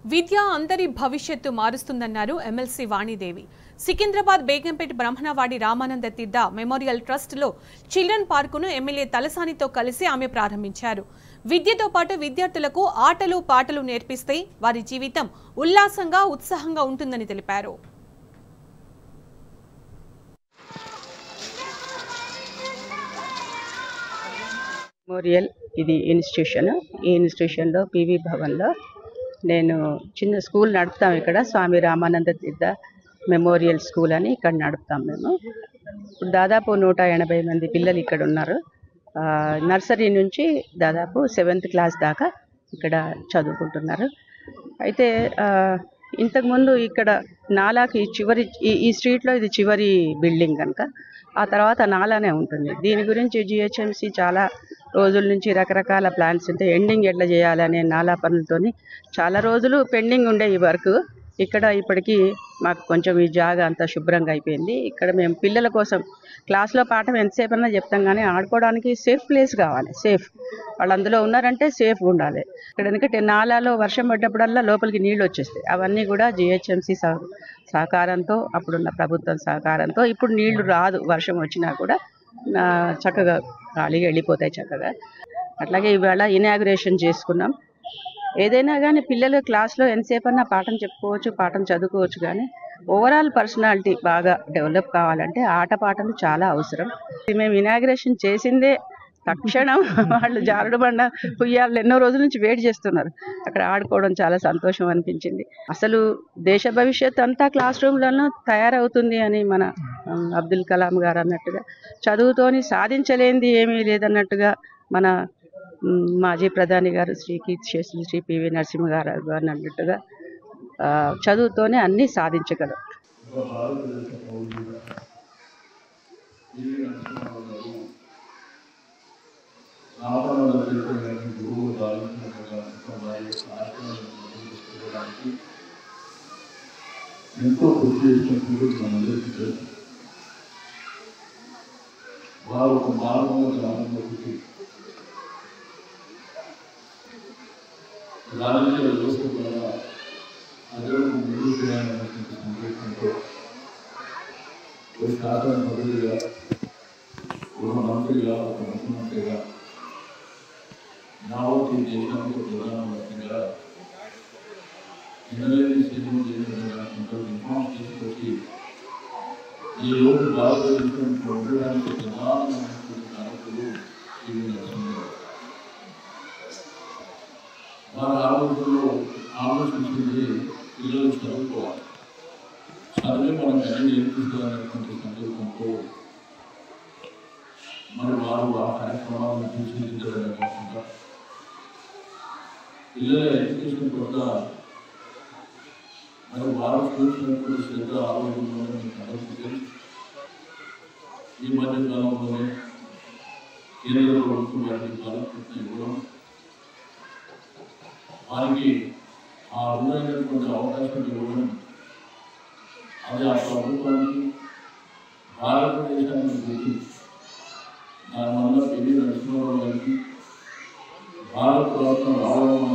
విద్య అందరి భవిష్యత్తు మారుస్తుందన్నారు ఎమ్మెల్సీ వాణిదేవి సికింద్రాబాద్ బేగంపేట బ్రహ్మణవాడి రామానంద తీర్థ మెమోరియల్ ట్రస్ట్లో చిల్డ్రన్ పార్కును ఎమ్మెల్యే తలసానితో కలిసి ఆమె ప్రారంభించారు విద్యతో పాటు విద్యార్థులకు ఆటలు పాటలు నేర్పిస్తే వారి జీవితం ఉల్లాసంగా ఉత్సాహంగా ఉంటుందని తెలిపారు మెమోరియల్ ఇది ఇన్స్టిట్యూషన్ ఈ ఇన్స్టిట్యూషన్లో పివి భవన్లో నేను చిన్న స్కూల్ నడుపుతాం ఇక్కడ స్వామి రామానంద తీర్థ మెమోరియల్ స్కూల్ అని ఇక్కడ నడుపుతాం మేము ఇప్పుడు దాదాపు నూట ఎనభై మంది పిల్లలు ఇక్కడ ఉన్నారు ఆ, నర్సరీ నుంచి దాదాపు సెవెంత్ క్లాస్ దాకా ఇక్కడ చదువుకుంటున్నారు అయితే ఆ, ఇంతకుముందు ఇక్కడ నాలాకి చివరి ఈ ఈ స్ట్రీట్లో ఇది చివరి బిల్డింగ్ కనుక ఆ తర్వాత నాలానే ఉంటుంది దీని గురించి జిహెచ్ఎంసి చాలా రోజుల నుంచి రకరకాల ప్లాన్స్ ఉంటే ఎండింగ్ ఎట్లా చేయాలనే నాలా పనులతోని చాలా రోజులు పెండింగ్ ఉండే ఈ వర్క్ ఇక్కడ ఇప్పటికీ మాకు కొంచెం ఈ జాగా అంతా శుభ్రంగా అయిపోయింది ఇక్కడ మేము పిల్లల కోసం క్లాస్లో పాఠం ఎంతసేపు అన్నా చెప్తాం కానీ ఆడుకోవడానికి సేఫ్ ప్లేస్ కావాలి సేఫ్ వాళ్ళు అందులో ఉన్నారంటే సేఫ్ ఉండాలి ఇక్కడ ఎందుకంటే నాలాలో వర్షం పడ్డప్పుడల్లా లోపలికి నీళ్ళు వచ్చేస్తాయి అవన్నీ కూడా జిహెచ్ఎంసి సహకారంతో అప్పుడున్న ప్రభుత్వం సహకారంతో ఇప్పుడు నీళ్లు రాదు వర్షం వచ్చినా కూడా ఆ, చక్కగా ఖాళీగా వెళ్ళిపోతాయి చక్కగా అట్లాగే ఇవాళ ఇనాగ్రేషన్ చేసుకున్నాం ఏదైనా కానీ పిల్లలు క్లాస్లో ఎంతసేపు అన్నా పాఠం చెప్పుకోవచ్చు పాఠం చదువుకోవచ్చు కానీ ఓవరాల్ పర్సనాలిటీ బాగా డెవలప్ కావాలంటే ఆట పాటలు చాలా అవసరం ఇది మేము ఇనాగ్రేషన్ చేసిందే తక్షణం వాళ్ళు జారుడు బండ పుయ్యాలు ఎన్నో రోజుల నుంచి వెయిట్ చేస్తున్నారు అక్కడ ఆడుకోవడం చాలా సంతోషం అనిపించింది అసలు దేశ భవిష్యత్ అంతా క్లాస్ రూమ్లలో తయారవుతుంది అని మన ఉమ్, అబ్దుల్ కలాం గారు అన్నట్టుగా చదువుతోని సాధించలేనిది ఏమీ లేదన్నట్టుగా మన ఉమ్, మాజీ ప్రధాని గారు శ్రీ కీర్తిశేషులు శ్రీ పివి నరసింహ గారు గారు అన్నట్టుగా ఆ, చదువుతోనే అన్నీ సాధించగలం ఒక భారతదేశ పౌరుడిగా పివి నరసింహారావు గారు రావణాల తెలిపిన గురువు దాల్చినట్టుగా వారి యొక్క ఆశయాలను నిర్వహించుకోవడానికి ఎంతో కృషి చేసినప్పుడు మనందరికీ తెలుసు వారు ఒక మానవ గ్రామంలోకి రాజకీయ వ్యవస్థ ద్వారా ప్రజలకు ముందు చేయాలనేటువంటి సందేశంతో ఒక శాసన సభ్యుడిగా ఒక మంత్రిగా ఒక ముఖ్యమంత్రిగా యావత్ ఈ దేశానికి ప్రధానమంత్రిగా ఎనలేని సేవలు చేయడం కాకుండా విమానం తీసుకొచ్చి ఈ రోజు భారతదేశంలో ఉండడానికి ప్రధానమైనటువంటి నాయకులు పివి నరసింహారావు వారి ఆలోచనలో ఆలోచించింది పిల్లలు చదువుకోవాలి చదివి మనం ఎలా నేర్పించాలనేటువంటి సంకల్పంతో మరి వారు ఆ కార్యక్రమాలను తీర్చిదిద్దడమే కాకుండా పిల్లల ఎడ్యుకేషన్ పట్ల మరి వారు చూసినటువంటి శ్రద్ధ ఆలోచనలోనే మీకు అందరికీ తెలుసు ఈ మధ్య కాలంలోనే కేంద్ర ప్రభుత్వం వారికి కాలకృష్ణ ఇవ్వడం వారికి ఆ అరుదైనటువంటి అవకాశం ఇవ్వడం అది ఆ ప్రభుత్వానికి భారతదేశానికి గుర్తింపు దానివల్ల పివి నరసింహారావు గారికి భారత రాష్ట్రం రావడం